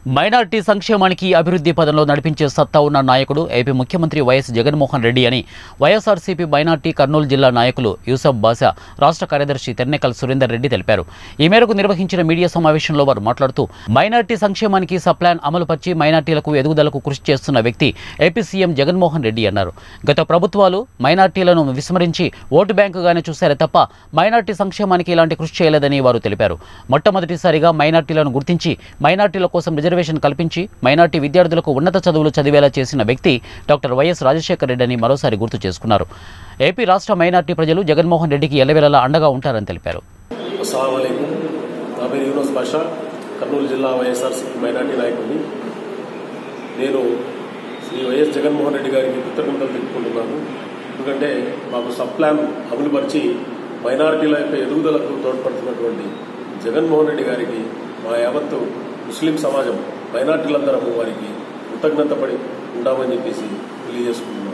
minority సంక్షేమానికి అభివృద్ధి పదంలో నడిపించే సత్తా ఉన్న నాయకుడు ఏపీ ముఖ్యమంత్రి వైఎస్ జగన్మోహన్ రెడ్డి అని వైఎస్ఆర్సీపీ మైనార్టీ కర్నూలు జిల్లా నాయకులు యూసఫ్ బాషా రాష్ట్ర కార్యదర్శి తెన్నెకల్ సురేందర్ రెడ్డి తెలిపారు ఈ మేరకు నిర్వహించిన మీడియా సమావేశంలో వారు మాట్లాడుతూ మైనార్టీ సంక్షేమానికి సప్లాన్ అమలుపరిచి మైనార్టీలకు ఎదుగుదలకు కృషి చేస్తున్న వ్యక్తి ఏపీ సీఎం జగన్మోహన్ రెడ్డి అన్నారు గత ప్రభుత్వాలు మైనార్టీలను విస్మరించి ఓటు బ్యాంకుగానే చూశారే తప్ప మైనార్టీ సంక్షేమానికి ఇలాంటి కృషి చేయలేదని వారు తెలిపారు మొట్టమొదటిసారిగా మైనార్టీలను గుర్తించి మైనార్టీల కోసం రిజర్వేషన్ కల్పించి మైనార్టీ విద్యార్థులకు ఉన్నత చదువులు చదివేలా చేసిన వ్యక్తి డాక్టర్ వైఎస్ రాజశేఖర రెడ్డి అని మరోసారి గుర్తు చేసుకున్నారు ఏపీ రాష్ట్ర మైనార్టీ ప్రజలు జగన్మోహన్ రెడ్డికి ఎల్లవేళలా అండగా ఉంటారని తెలిపారు అస్సలం అయికం నా పేరు యూనస్ బాషా కర్నూలు జిల్లా వైఎస్ఆర్సీపీ మైనార్టీ నాయకుడిని నేను శ్రీ వైఎస్ జగన్మోహన్ రెడ్డి గారికి కృతజ్ఞతలు తెలుపుకుంటున్నాను ఎందుకంటే మాకు సబ్ ప్లాన్ అమలుపరిచి మైనారిటీల యొక్క ఎదుగుదలకు తోడ్పడుతున్నటువంటి జగన్మోహన్ రెడ్డి గారికి మా యావత్తు ముస్లిం సమాజం మైనార్టీలందరము వారికి కృతజ్ఞత పడి ఉంటామని చెప్పేసి తెలియజేసుకుంటున్నాం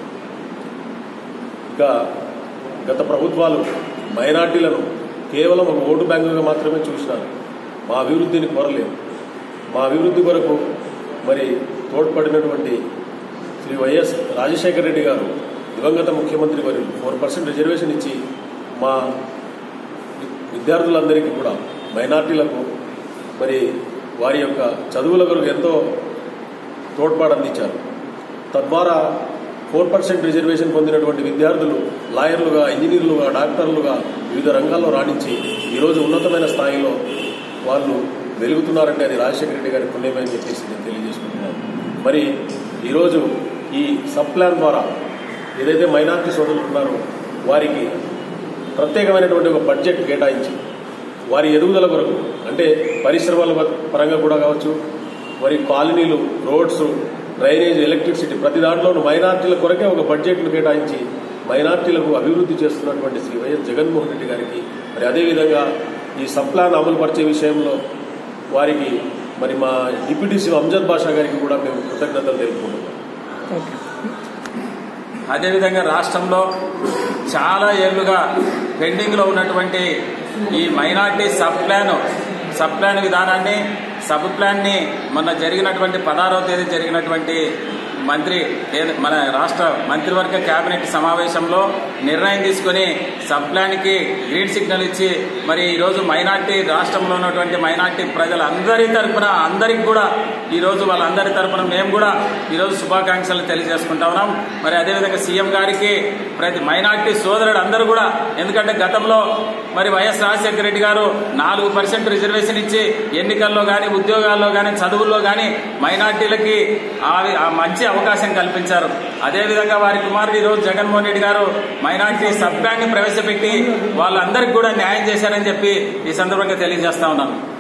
ఇంకా గత ప్రభుత్వాలు మైనార్టీలను కేవలం ఒక ఓటు బ్యాంకుగా మాత్రమే చూసినారు మా అభివృద్ధిని కోరలేదు మా అభివృద్ధి కొరకు మరి తోడ్పడినటువంటి శ్రీ వైఎస్ రాజశేఖర రెడ్డి గారు దివంగత ముఖ్యమంత్రి వారు ఫోర్ పర్సెంట్ రిజర్వేషన్ ఇచ్చి మా విద్యార్థులందరికీ కూడా మైనార్టీలకు మరి వారి యొక్క చదువుల కొరకు ఎంతో తోడ్పాటు అందించారు తద్వారా ఫోర్ పర్సెంట్ రిజర్వేషన్ పొందినటువంటి విద్యార్థులు లాయర్లుగా ఇంజనీర్లుగా డాక్టర్లుగా వివిధ రంగాల్లో రాణించి ఈరోజు ఉన్నతమైన స్థాయిలో వాళ్ళు వెలుగుతున్నారంటే అది రాజశేఖర రెడ్డి గారి పుణ్యమే అని చెప్పేసి నేను తెలియజేసుకుంటున్నాను మరి ఈరోజు ఈ సబ్ ప్లాన్ ద్వారా ఏదైతే మైనార్టీ సోదరులు ఉన్నారో వారికి ప్రత్యేకమైనటువంటి ఒక బడ్జెట్ కేటాయించి వారి ఎదుగుదల కొరకు అంటే పరిశ్రమల పరంగా కూడా కావచ్చు మరి కాలనీలు రోడ్స్ డ్రైనేజ్ ఎలక్ట్రిసిటీ ప్రతి దాంట్లోనూ మైనార్టీల కొరకే ఒక బడ్జెట్ను కేటాయించి మైనార్టీలకు అభివృద్ధి చేస్తున్నటువంటి శ్రీ వైఎస్ జగన్మోహన్ రెడ్డి గారికి మరి అదేవిధంగా ఈ సబ్ ప్లాన్ అమలు పరిచే విషయంలో వారికి మరి మా డిప్యూటీ సీఎం అంజద్ బాషా గారికి కూడా మేము కృతజ్ఞతలు తెలుపుకుంటున్నాం అదేవిధంగా రాష్ట్రంలో చాలా ఏళ్లుగా పెండింగ్లో ఉన్నటువంటి ఈ minority sub plan sub plan విధానాన్ని సబ్ ప్లాన్ని మొన్న జరిగినటువంటి పదహారవ తేదీ జరిగినటువంటి మంత్రి ఏ- మన రాష్ట్ర మంత్రివర్గ కేబినెట్ సమావేశంలో నిర్ణయం తీసుకుని సబ్ ప్లాన్కి గ్రీన్ సిగ్నల్ ఇచ్చి మరి ఈరోజు మైనార్టీ రాష్ట్రంలో ఉన్నటువంటి మైనార్టీ ప్రజలందరి తరపున అందరికి కూడా ఈరోజు వాళ్ళందరి తరపున మేము కూడా ఈరోజు శుభాకాంక్షలు తెలియజేసుకుంటా ఉన్నాం మరి అదేవిధంగా సీఎం గారికి ప్రతి మైనార్టీ సోదరుడు అందరూ కూడా ఎందుకంటే గతంలో మరి వైఎస్ రాజశేఖర రెడ్డి గారు నాలుగు పర్సెంట్ రిజర్వేషన్ ఇచ్చి ఎన్నికల్లో కానీ ఉద్యోగాల్లో కానీ చదువుల్లో కానీ మైనార్టీలకి ఆ ఆ మంచి అవకాశం కల్పించారు అదేవిధంగా వారి కుమారుడు ఈరోజు జగన్మోహన్ రెడ్డి గారు మైనార్టీ సబ్ ప్లాన్ ని ప్రవేశపెట్టి వాళ్ళందరికీ కూడా న్యాయం చేశారని చెప్పి ఈ సందర్భంగా తెలియజేస్తా ఉన్నాను